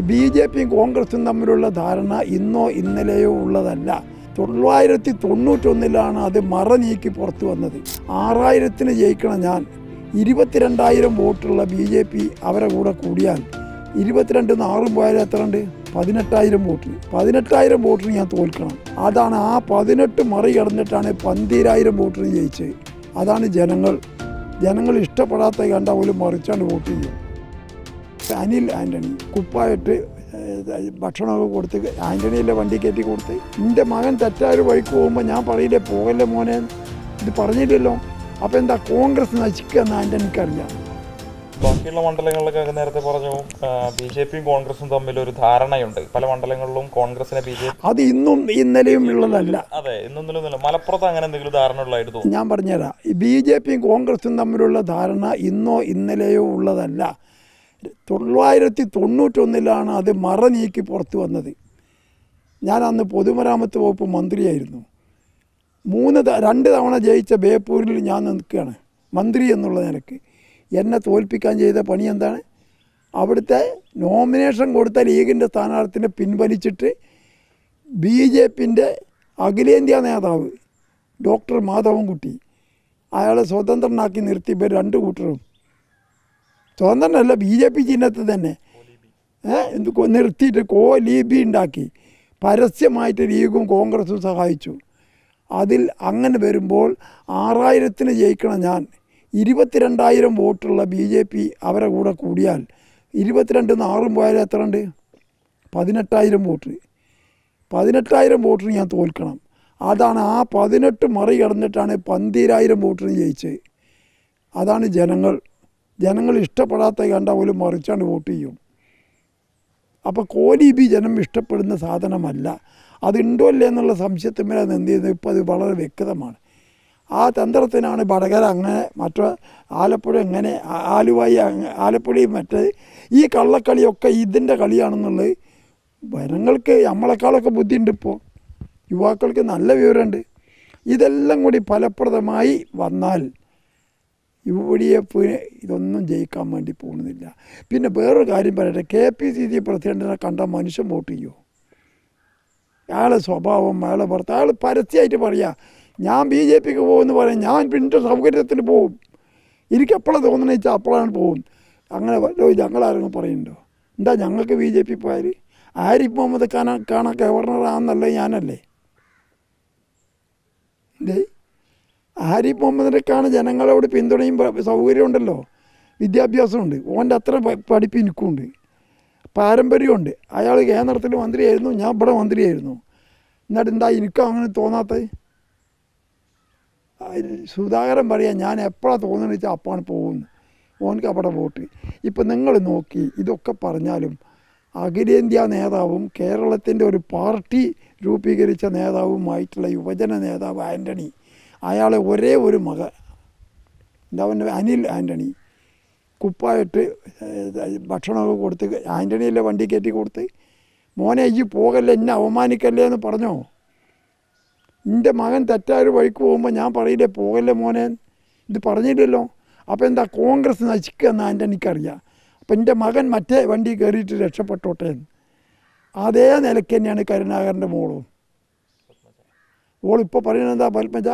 B J പിയും കോൺഗ്രസും തമ്മിലുള്ള ധാരണ ഇന്നോ ഇന്നലെയോ ഉള്ളതല്ല തൊള്ളായിരത്തി തൊണ്ണൂറ്റൊന്നിലാണ് അത് മറ നീക്കി പുറത്തു വന്നത് ആറായിരത്തിന് ജയിക്കണം ഞാൻ ഇരുപത്തിരണ്ടായിരം വോട്ടുള്ള ബി ജെ പി അവരെ കൂടെ കൂടിയാൽ ഇരുപത്തിരണ്ട് ആറും പോയാൽ എത്ര ഉണ്ട് പതിനെട്ടായിരം വോട്ട് പതിനെട്ടായിരം വോട്ടിന് ഞാൻ തോൽക്കണം അതാണ് ആ പതിനെട്ട് മറികടന്നിട്ടാണ് പന്തീരായിരം വോട്ടിന് ജയിച്ചത് അതാണ് ജനങ്ങൾ ജനങ്ങൾ ഇഷ്ടപ്പെടാത്ത കണ്ട പോലും മറിച്ചാണ്ട് വോട്ട് ചെയ്യും അനിൽ ആൻ്റണി കുപ്പായിട്ട് ഏഹ്, ഭക്ഷണമൊക്കെ കൊടുത്ത് ആൻ്റണിയിലെ വണ്ടി കയറ്റി കൊടുത്ത് എൻ്റെ മകൻ തെറ്റായൊരു വഴിക്ക് പോകുമ്പോൾ ഞാൻ പറയില്ലേ പോകല്ലേ മോനെ ഇത് പറഞ്ഞില്ലല്ലോ അപ്പോൾ എന്താ കോൺഗ്രസ് നശിക്കുക എന്ന് ആൻ്റണിക്ക് അറിയാം ബാക്കിയുള്ള മണ്ഡലങ്ങളിലൊക്കെ നേരത്തെ പറഞ്ഞു ബി ജെ പിയും കോൺഗ്രസും തമ്മിൽ ഒരു ധാരണയുണ്ട് പല മണ്ഡലങ്ങളിലും കോൺഗ്രസിനെ ബി ജെ പി അത് ഇന്നും ഇന്നലെയും ഉള്ളതല്ല അതെ ഇന്നൊന്നിലൊന്നുമില്ല മലപ്പുറത്ത് അങ്ങനെ എന്തെങ്കിലും ധാരണ ഉള്ളതായിട്ട് തോന്നുന്നു ഞാൻ പറഞ്ഞുതരാം ഈ ബി ജെ പിയും കോൺഗ്രസും തമ്മിലുള്ള ധാരണ ഇന്നോ ഇന്നലെയോ ഉള്ളതല്ല തൊള്ളായിരത്തി തൊണ്ണൂറ്റൊന്നിലാണ് അത് മറ നീക്കി പുറത്തു വന്നത് ഞാൻ അന്ന് പൊതുമരാമത്ത് വകുപ്പ് മന്ത്രിയായിരുന്നു മൂന്ന് ത- രണ്ട് തവണ ജയിച്ച ബേപ്പൂരിൽ ഞാൻ നിൽക്കുകയാണ് മന്ത്രി എന്നുള്ള നിലക്ക് എന്നെ തോൽപ്പിക്കാൻ ചെയ്ത പണി എന്താണ് അവിടുത്തെ നോമിനേഷൻ കൊടുത്ത ലീഗിൻ്റെ സ്ഥാനാർത്ഥിനെ പിൻവലിച്ചിട്ട് ബി ജെ പിൻ്റെ അഖിലേന്ത്യാ നേതാവ് ഡോക്ടർ മാധവൻകുട്ടി അയാളെ സ്വതന്ത്രനാക്കി നിർത്തി ഇവർ രണ്ട് കൂട്ടരും സ്വതന്ത്രനല്ല ബി ജെ പി ചിഹ്നത്തിൽ തന്നെ ഏ, എന്ത് കൊ- നിർത്തിയിട്ട് കോ ലീബി ഉണ്ടാക്കി പരസ്യമായിട്ട് ലീഗും കോൺഗ്രസും സഹായിച്ചു അതിൽ അങ്ങനെ വരുമ്പോൾ ആറായിരത്തിന് ജയിക്കണം ഞാൻ ഇരുപത്തിരണ്ടായിരം വോട്ടുള്ള ബി ജെ പി അവരെ കൂടെ കൂടിയാൽ ഇരുപത്തിരണ്ട് ആറും പോയാൽ എത്ര ഉണ്ട് പതിനെട്ടായിരം വോട്ട് പതിനെട്ടായിരം വോട്ടിന് ഞാൻ തോൽക്കണം അതാണ് ആ പതിനെട്ട് മറികടന്നിട്ടാണ് പന്തീരായിരം വോട്ടിന് ജയിച്ചത് അതാണ് ജനങ്ങൾ ജനങ്ങൾ ഇഷ്ടപ്പെടാത്ത കണ്ട പോലും മറിച്ചാണ്ട് വോട്ട് ചെയ്യും അപ്പോൾ കോലി ബി ജനം ഇഷ്ടപ്പെടുന്ന സാധനമല്ല അതുണ്ടോ അല്ലേ എന്നുള്ള സംശയത്തിന്മേൽ അത് എന്ത് ചെയ്യുന്നത് ഇപ്പോൾ അത് വളരെ വ്യക്തമാണ് ആ തന്ത്രത്തിനാണ് വടകര അങ്ങനെ മറ്റേ ആലപ്പുഴ എങ്ങനെ ആ- ആലുവായി അങ്ങ- ആലപ്പുഴയും മറ്റേ ഈ കള്ളക്കളിയൊക്കെ ഇതിൻ്റെ കളിയാണെന്നുള്ളത് ജനങ്ങൾക്ക് നമ്മളെക്കാളൊക്കെ ബുദ്ധിയുണ്ട് ഇപ്പോൾ യുവാക്കൾക്ക് നല്ല വിവരമുണ്ട് ഇതെല്ലാം കൂടി ഫലപ്രദമായി വന്നാൽ യു ഡി എഫ് ഇതൊന്നും ജയിക്കാൻ വേണ്ടി പോകുന്നില്ല പിന്നെ വേറൊരു കാര്യം പറയട്ടെ കെ പി സി സി പ്രസിഡന്റിനെ കണ്ട മനുഷ്യൻ വോട്ട് ചെയ്യുമോ അയാളെ സ്വഭാവം അയാളെ പുറത്ത് അയാൾ പരസ്യമായിട്ട് പറയാ ഞാൻ ബി ജെ പിക്ക് പോകുമെന്ന് പറയും ഞാൻ പിന്നെ സൗകര്യത്തിന് പോകും എനിക്ക് എപ്പോഴാണ് തോന്നുന്നത് വെച്ചാൽ അപ്പോഴാണ് പോകും അങ്ങനെ വല്ലോ ഞങ്ങളാരെങ്കിലും പറയുന്നുണ്ടോ എന്താ ഞങ്ങൾക്ക് ബി ജെ പി പോയാൽ ആരിഫ് മുഹമ്മദ് ഖാന കാണാൻ ഗവർണറാണെന്നല്ലേ ഞാനല്ലേ എന്തേ ആരിഫ് മുഹമ്മദിനൊക്കെയാണ് ജനങ്ങളോട് പിന്തുണയും പ- സൗകര്യമുണ്ടല്ലോ വിദ്യാഭ്യാസമുണ്ട് ഓൻ്റെ അത്ര പ- പഠിപ്പ് എനിക്കുണ്ട് പാരമ്പര്യമുണ്ട് അയാൾ കേന്ദ്രത്തിൽ മന്ത്രിയായിരുന്നു ഞാൻ ഇവിടെ മന്ത്രിയായിരുന്നു എന്നിട്ട് എന്താ എനിക്ക് അങ്ങനെ തോന്നാത്തത് അതിൽ സുധാകരൻ പറയാം ഞാൻ എപ്പോഴാണ് തോന്നുന്നത് വെച്ചാൽ അപ്പാണ് പോകുന്നത് ഓനക്ക് അവിടെ വോട്ട് ഇപ്പം നിങ്ങൾ നോക്കി ഇതൊക്കെ പറഞ്ഞാലും അഖിലേന്ത്യാ നേതാവും കേരളത്തിൻ്റെ ഒരു പാർട്ടി രൂപീകരിച്ച നേതാവുമായിട്ടുള്ള യുവജന നേതാവ് ആൻ്റണി അയാളെ ഒരേ ഒരു മക എന്താ പറയുക അനിൽ ആൻ്റണി കുപ്പായിട്ട് ഏഹ്, ഭക്ഷണമൊക്കെ കൊടുത്ത് ആൻ്റണിയല്ലേ വണ്ടി കയറ്റി കൊടുത്ത് മോനെ ഈ പോകല്ലേ എന്നെ അവമാനിക്കല്ലേ എന്ന് പറഞ്ഞോ എൻ്റെ മകൻ തെറ്റായൊരു വഴിക്ക് പോകുമ്പോൾ ഞാൻ പറയില്ലേ പോകല്ലേ മോനെ ഇത് പറഞ്ഞില്ലല്ലോ അപ്പോൾ എന്താ കോൺഗ്രസ് നശിക്കുക എന്ന് ആൻ്റണിക്കറിയാം അപ്പം എൻ്റെ മകൻ മറ്റേ വണ്ടി കയറിയിട്ട് രക്ഷപ്പെട്ടോട്ടെ എന്ന് അതേ നിലയ്ക്ക് തന്നെയാണ് കരുണാകരൻ്റെ മോളും ഓളിപ്പോൾ പറയുന്നത് എന്താ പത്മജ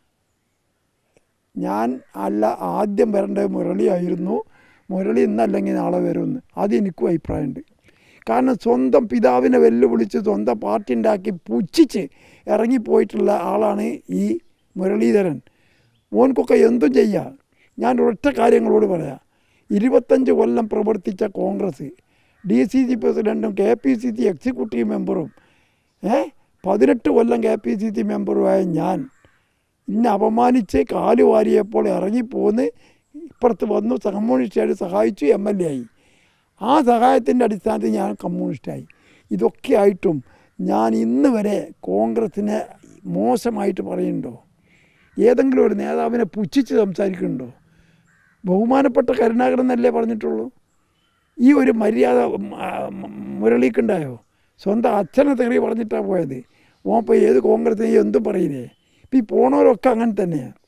ഞാൻ അല്ല ആദ്യം വരേണ്ടത് മുരളിയായിരുന്നു മുരളി ഇന്നല്ലെങ്കിൽ നാളെ വരുമെന്ന് അത് എനിക്കും അഭിപ്രായമുണ്ട് കാരണം സ്വന്തം പിതാവിനെ വെല്ലുവിളിച്ച് സ്വന്തം പാർട്ടി ഉണ്ടാക്കി പുച്ഛിച്ച് ഇറങ്ങിപ്പോയിട്ടുള്ള ആളാണ് ഈ മുരളീധരൻ ഓൻക്കൊക്കെ എന്തും ചെയ്യാം ഞാൻ ഒറ്റ കാര്യങ്ങളോട് പറയാം ഇരുപത്തഞ്ച് കൊല്ലം പ്രവർത്തിച്ച കോൺഗ്രസ് ഡി സി സി പ്രസിഡൻറ്റും K P C C executive മെമ്പറും ഏ പതിനെട്ട് കൊല്ലം കെ പി സി സി മെമ്പറുമായ ഞാൻ ഇന്നെ അപമാനിച്ച് കാല് വാരിയപ്പോൾ ഇറങ്ങിപ്പോന്ന് ഇപ്പുറത്ത് വന്നു കമ്മ്യൂണിസ്റ്റുകാർ സഹായിച്ചു എം എൽ എ ആയി ആ സഹായത്തിൻ്റെ അടിസ്ഥാനത്തിൽ ഞാൻ കമ്മ്യൂണിസ്റ്റായി ഇതൊക്കെ ആയിട്ടും ഞാൻ ഇന്ന് വരെ കോൺഗ്രസിനെ മോശമായിട്ട് പറയുന്നുണ്ടോ ഏതെങ്കിലും ഒരു നേതാവിനെ പുച്ഛിച്ച് സംസാരിക്കുന്നുണ്ടോ ബഹുമാനപ്പെട്ട കരുണാകരൻ എന്നല്ലേ പറഞ്ഞിട്ടുള്ളൂ ഈ ഒരു മര്യാദ ഉം, ആ, ഉം, മുരളിക്കുണ്ടായോ സ്വന്തം അച്ഛനെ തെറി പറഞ്ഞിട്ടാണ് പോയത് ഓൻ ഇപ്പോൾ ഏത് കോൺഗ്രസ് എന്തും പറയില്ലേ ഇപ്പം ഈ പോണവരൊക്കെ അങ്ങനെ തന്നെയാണ്